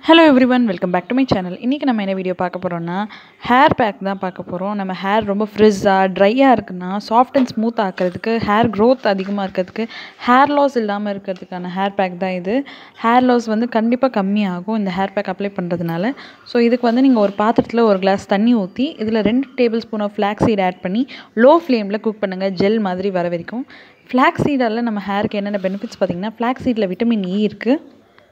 hello everyone welcome back to my channel இன்றைக்கி நம்ம என்ன வீடியோ பார்க்க போகிறோம்னா ஹேர் பேக் தான் பார்க்க போகிறோம் நம்ம ஹேர் ரொம்ப ஃப்ரிஸ்ஸாக ட்ரையாக இருக்குன்னா சாஃப்ட் அண்ட் ஸ்மூத் ஆக்கிறதுக்கு ஹேர் க்ரோத் அதிகமாக இருக்கிறதுக்கு ஹேர் லாஸ் இல்லாமல் இருக்கிறதுக்கான ஹேர் பேக் தான் இது ஹேர் லாஸ் வந்து கண்டிப்பாக கம்மியாகும் இந்த ஹேர் பேக் அப்ளை பண்ணுறதுனால ஸோ இதுக்கு வந்து நீங்கள் ஒரு பாத்திரத்தில் ஒரு கிளாஸ் தண்ணி ஊற்றி இதில் ரெண்டு tablespoon of flax seed add பண்ணி லோ ஃப்ளேமில் குக் பண்ணுங்கள் ஜெல் மாதிரி வர வரைக்கும் ஃப்ளாக் சீடால் நம்ம ஹேருக்கு என்னென்ன பெனிஃபிட்ஸ் பார்த்திங்கன்னா ஃப்ளாக் சீடில் விட்டமின் இ இருக்குது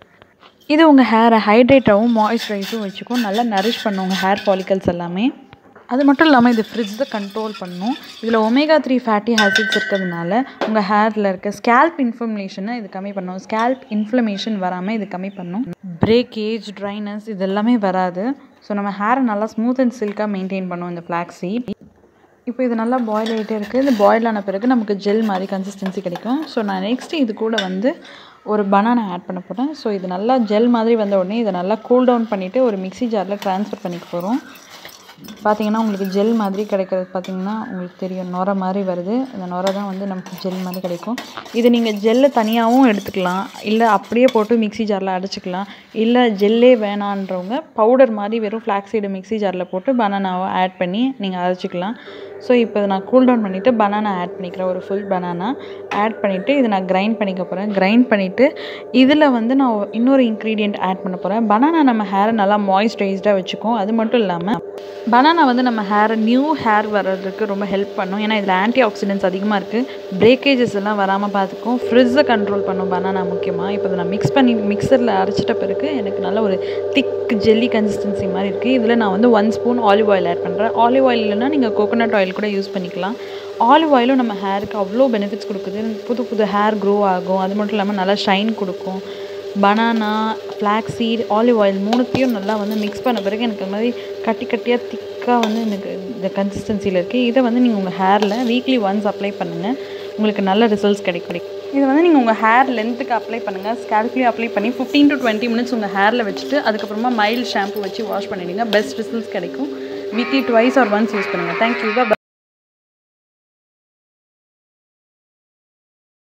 இது உங்கள் ஹேரை ஹைட்ரேட்டாகவும் மாய்ஸ்சரைஸும் வச்சுக்கும் நல்லா நரிஷ் பண்ணும் உங்கள் ஹேர் ஃபாலிகல்ஸ் எல்லாமே அது மட்டும் இல்லாமல் இது ஃப்ரிட்ஜை கண்ட்ரோல் பண்ணும் இதில் ஒமேகா த்ரீ ஃபேட்டி ஆசிட்ஸ் இருக்கிறதுனால உங்கள் ஹேரில் இருக்க ஸ்கேல்ப் இன்ஃப்ளமேஷனை இது கம்மி பண்ணும் ஸ்கேல்ப் இன்ஃப்ளமேஷன் வராமல் இது கம்மி பண்ணும் பிரேக்கேஜ் ட்ரைனஸ் இது எல்லாமே வராது ஸோ நம்ம ஹேரை நல்லா ஸ்மூத் அண்ட் சில்காக மெயின்டைன் பண்ணும் இந்த ஃப்ளாக் சீட் இப்போ இது நல்லா பாயில் ஆகிட்டே இருக்குது இது பாயில் ஆன பிறகு நமக்கு ஜெல் மாதிரி கன்சிஸ்டன்சி கிடைக்கும் ஸோ நான் நெக்ஸ்ட்டு இது கூட வந்து ஒரு பனானா ஆட் பண்ண போகிறேன் ஸோ இது நல்லா ஜெல் மாதிரி வந்த உடனே இதை நல்லா கூல் டவுன் பண்ணிவிட்டு ஒரு மிக்ஸி ஜாரில் ட்ரான்ஸ்ஃபர் பண்ணிக்க போகிறோம் பார்த்தீங்கன்னா உங்களுக்கு ஜெல் மாதிரி கிடைக்கிறது பார்த்தீங்கன்னா உங்களுக்கு தெரியும் நுர மாதிரி வருது இந்த நுர தான் வந்து நமக்கு ஜெல் மாதிரி கிடைக்கும் இது நீங்கள் ஜெல்லை தனியாகவும் எடுத்துக்கலாம் இல்லை அப்படியே போட்டு மிக்ஸி ஜாரில் அடைச்சிக்கலாம் இல்லை ஜெல்லே வேணான்றவங்க பவுடர் மாதிரி வெறும் ஃப்ளாக்ஸீடு மிக்ஸி ஜாரில் போட்டு பனானாவை ஆட் பண்ணி நீங்கள் அரைச்சிக்கலாம் ஸோ இப்போ நான் கூல் டவுன் பண்ணிவிட்டு பனானா ஆட் பண்ணிக்கிறேன் ஒரு ஃபுல் பனானா ஆட் பண்ணிவிட்டு இதை நான் கிரைண்ட் பண்ணிக்க போகிறேன் கிரைண்ட் பண்ணிவிட்டு இதில் வந்து நான் இன்னொரு இன்க்ரீடியண்ட் ஆட் பண்ண போகிறேன் பனானா நம்ம ஹேரை நல்லா மாய்ஸ்சரைஸ்டாக வச்சுக்கும் அது மட்டும் இல்லாமல் பனானா வந்து நம்ம ஹேரை நியூ ஹேர் வர்றதுக்கு ரொம்ப ஹெல்ப் பண்ணும் ஏன்னா இதில் ஆன்டி ஆக்சிடென்ட்ஸ் அதிகமாக இருக்குது பிரேக்கேஜஸ் எல்லாம் வராமல் பார்த்துக்கும் ஃப்ரிட்ஜை கண்ட்ரோல் பண்ணும் பனானா முக்கியமாக இப்போ நான் மிக்ஸ் பண்ணி மிக்சரில் அரைச்சிட்ட பிறகு எனக்கு நல்ல ஒரு திக் ஜெல்லி கன்சிஸ்டன்சி மாதிரி இருக்குது இதில் நான் வந்து one spoon olive oil add பண்ணுறேன் ஆலிவ் ஆயில் இல்லைனா நீங்கள் கோகோனட் ஆயில் கூட யூஸ் பண்ணிக்கலாம் ஆலிவ் ஆயிலும் நம்ம ஹேருக்கு அவ்வளோ பெனிஃபிட்ஸ் கொடுக்குது புது புது ஹேர் க்ரோ ஆகும் அது மட்டும் இல்லாமல் நல்லா ஷைன் கொடுக்கும் banana flax seed olive oil மூணுத்தையும் நல்லா வந்து மிக்ஸ் பண்ண பிறகு எனக்கு இந்த மாதிரி கட்டி கட்டியாக திக்காக வந்து எனக்கு இந்த கன்சிஸ்டன்சியில் இருக்குது இதை வந்து நீங்கள் உங்கள் ஹேரில் வீக்லி ஒன்ஸ் அப்ளை பண்ணுங்கள் உங்களுக்கு நல்ல ரிசல்ட்ஸ் கிடைக்கும் இது வந்து நீங்கள் உங்கள் ஹேர் லென்த்துக்கு அப்ளை பண்ணுங்கள் ஸ்கேல்ப்லேயும் அப்ளை பண்ணி ஃபிஃப்டீன் டு டுவெண்ட்டி மினிட்ஸ் உங்கள் ஹேரில் வச்சுட்டு அதுக்கப்புறமா மைல்ட் ஷாம்பு வச்சு வாஷ் பண்ணிவிடுங்க பெஸ்ட் ரிசல்ட்ஸ் கிடைக்கும் weekly twice or once use பண்ணுங்கள் தேங்க்யூ